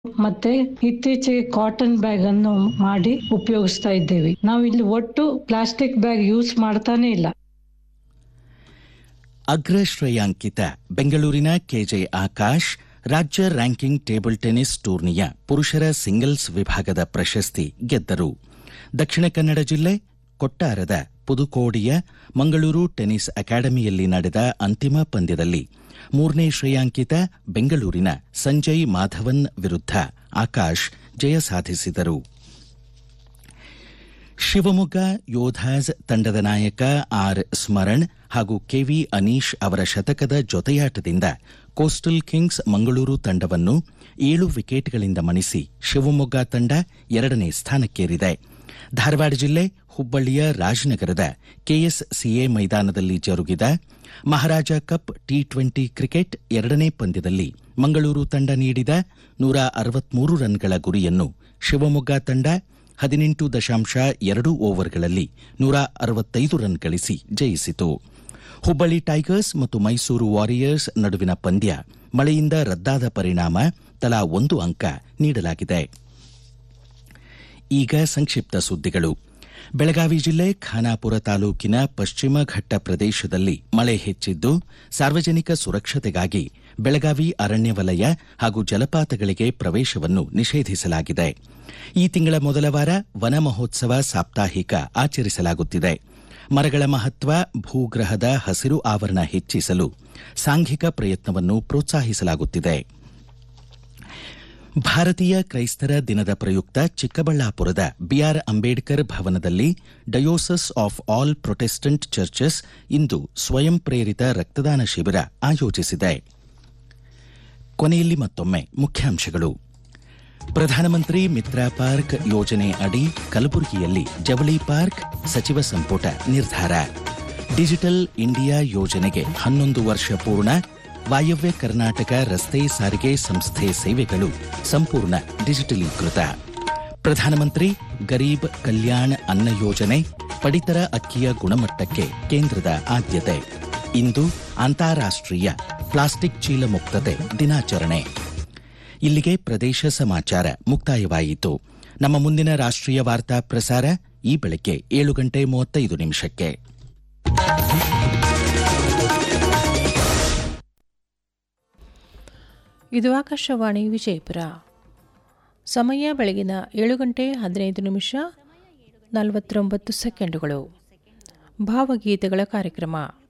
ಮತ್ತೆ ಇತ್ತೀಚೆಗೆ cotton bag ಅನ್ನು ಮಾಡಿ ಉಪಯೋಗಿಸ್ತಾ ಇದ್ದೇವೆ ನಾವು ಇಲ್ಲಿ ಒಟ್ಟು ಪ್ಲಾಸ್ಟಿಕ್ ಬ್ಯಾಗ್ ಯೂಸ್ ಮಾಡ್ತಾನೆ ಇಲ್ಲ ಅಗ್ರ ಶ್ರೇಯಾಂಕಿತ ಬೆಂಗಳೂರಿನ ಕೆಜೆ ಆಕಾಶ್ ರಾಜ್ಯ ರ್ಯಾಂಕಿಂಗ್ ಟೇಬಲ್ ಟೆನಿಸ್ ಟೂರ್ನಿಯ ಪುರುಷರ ಸಿಂಗಲ್ಸ್ ವಿಭಾಗದ ಪ್ರಶಸ್ತಿ ಗೆದ್ದರು ದಕ್ಷಿಣ ಕನ್ನಡ ಜಿಲ್ಲೆ ಕೊಟ್ಟಾರದ ಪುದುಕೋಡಿಯ ಮಂಗಳೂರು ಟೆನಿಸ್ ಅಕಾಡೆಮಿಯಲ್ಲಿ ನಡೆದ ಅಂತಿಮ ಪಂದ್ಯದಲ್ಲಿ ಮೂರನೇ ಶ್ರೇಯಾಂಕಿತ ಬೆಂಗಳೂರಿನ ಸಂಜಯ್ ಮಾಧವನ್ ವಿರುದ್ಧ ಆಕಾಶ್ ಜಯ ಸಾಧಿಸಿದರು ಶಿವಮೊಗ್ಗ ಯೋಧಾಸ್ ತಂಡದ ನಾಯಕ ಆರ್ ಸ್ಮರಣ್ ಹಾಗೂ ಕೆವಿ ಅನೀಶ್ ಅವರ ಶತಕದ ಜೊತೆಯಾಟದಿಂದ ಕೋಸ್ಟಲ್ ಕಿಂಗ್ಸ್ ಮಂಗಳೂರು ತಂಡವನ್ನು ಏಳು ವಿಕೆಟ್ಗಳಿಂದ ಮಣಿಸಿ ಶಿವಮೊಗ್ಗ ತಂಡ ಎರಡನೇ ಸ್ಥಾನಕ್ಕೇರಿದೆ ಧಾರವಾಡ ಜಿಲ್ಲೆ ಹುಬ್ಬಳ್ಳಿಯ ರಾಜನಗರದ ಕೆಎಸ್ಸಿಎ ಮೈದಾನದಲ್ಲಿ ಜರುಗಿದ Maharaja cup T twenty cricket ಎರಡನೇ ಪಂದ್ಯದಲ್ಲಿ ಮಂಗಳೂರು ತಂಡ ನೀಡಿದ ನೂರ ಅರವತ್ಮೂರು ರನ್ಗಳ ಗುರಿಯನ್ನು ಶಿವಮೊಗ್ಗ ತಂಡ ಹದಿನೆಂಟು ದಶಾಂಶ ಎರಡು ಓವರ್ಗಳಲ್ಲಿ ನೂರ ಅರವತ್ತೈದು ರನ್ ಗಳಿಸಿ ಜಯಿಸಿತು ಹುಬ್ಬಳ್ಳಿ ಟೈಗರ್ಸ್ ಮತ್ತು ಮೈಸೂರು ವಾರಿಯರ್ಸ್ ನಡುವಿನ ಪಂದ್ಯ ಮಳೆಯಿಂದ ರದ್ದಾದ ಪರಿಣಾಮ ತಲಾ ಒಂದು ಅಂಕ ನೀಡಲಾಗಿದೆ ಈಗ ಸಂಕ್ಷಿಪ್ತ ಸುದ್ದಿಗಳು ಬೆಳಗಾವಿ ಜಿಲ್ಲೆ ಖಾನಾಪುರ ತಾಲೂಕಿನ ಪಶ್ಚಿಮ ಘಟ್ಟ ಪ್ರದೇಶದಲ್ಲಿ ಮಳೆ ಹೆಚ್ಚಿದ್ದು ಸಾರ್ವಜನಿಕ ಸುರಕ್ಷತೆಗಾಗಿ ಬೆಳಗಾವಿ ಅರಣ್ಯ ವಲಯ ಹಾಗೂ ಜಲಪಾತಗಳಿಗೆ ಪ್ರವೇಶವನ್ನು ನಿಷೇಧಿಸಲಾಗಿದೆ ಈ ತಿಂಗಳ ಮೊದಲ ವಾರ ವನ ಮಹೋತ್ಸವ ಸಾಪ್ತಾಹಿಕ ಆಚರಿಸಲಾಗುತ್ತಿದೆ ಮರಗಳ ಮಹತ್ವ ಭೂಗ್ರಹದ ಹಸಿರು ಆವರಣ ಹೆಚ್ಚಿಸಲು ಸಾಂಘಿಕ ಪ್ರಯತ್ನವನ್ನು ಪ್ರೋತ್ಸಾಹಿಸಲಾಗುತ್ತಿದೆ ಭಾರತೀಯ ಕ್ರೈಸ್ತರ ದಿನದ ಪ್ರಯುಕ್ತ ಚಿಕ್ಕಬಳ್ಳಾಪುರದ ಬಿಆರ್ ಅಂಬೇಡ್ಕರ್ ಭವನದಲ್ಲಿ diocese of all protestant churches ಇಂದು ಸ್ವಯಂ ಪ್ರೇರಿತ ರಕ್ತದಾನ ಶಿಬಿರ ಆಯೋಜಿಸಿದೆ ಕೊನೆಯಲ್ಲಿ ಮತ್ತೊಮ್ಮೆ ಮುಖ್ಯಾಂಶಗಳು ಪ್ರಧಾನಮಂತ್ರಿ ಮಿತ್ರ ಪಾರ್ಕ್ ಯೋಜನೆ ಅಡಿ ಕಲಬುರಗಿಯಲ್ಲಿ ಜವಳಿ ಪಾರ್ಕ್ ಸಚಿವ ಸಂಪುಟ ನಿರ್ಧಾರ ಡಿಜಿಟಲ್ ಇಂಡಿಯಾ ಯೋಜನೆಗೆ ಹನ್ನೊಂದು ವರ್ಷ ಪೂರ್ಣ ವಾಯವ್ಯ ಕರ್ನಾಟಕ ರಸ್ತೆ ಸಾರಿಗೆ ಸಂಸ್ಥೆ ಸೇವೆಗಳು ಸಂಪೂರ್ಣ ಡಿಜಿಟಲೀಕೃತ ಪ್ರಧಾನಮಂತ್ರಿ ಗರೀಬ್ ಕಲ್ಯಾಣ್ ಅನ್ನ ಯೋಜನೆ ಪಡಿತರ ಅಕ್ಕಿಯ ಗುಣಮಟ್ಟಕ್ಕೆ ಕೇಂದ್ರದ ಆದ್ಯತೆ ಇಂದು ಅಂತಾರಾಷ್ಟ್ರೀಯ ಪ್ಲಾಸ್ಟಿಕ್ ಚೀಲ ಮುಕ್ತತೆ ದಿನಾಚರಣೆ ಇಲ್ಲಿಗೆ ಪ್ರದೇಶ ಸಮಾಚಾರ ಮುಕ್ತಾಯವಾಯಿತು ನಮ್ಮ ಮುಂದಿನ ರಾಷ್ಟ್ರೀಯ ವಾರ್ತಾ ಪ್ರಸಾರ ಈ ಬೆಳಗ್ಗೆ ಏಳು ಗಂಟೆ ಮೂವತ್ತೈದು ನಿಮಿಷಕ್ಕೆ ಇದು ಆಕಾಶವಾಣಿ ವಿಜಯಪುರ ಸಮಯ ಬೆಳಗಿನ ಏಳು ಗಂಟೆ ಹದಿನೈದು ನಿಮಿಷ ನಲವತ್ತೊಂಬತ್ತು ಸೆಕೆಂಡುಗಳು ಭಾವಗೀತೆಗಳ ಕಾರ್ಯಕ್ರಮ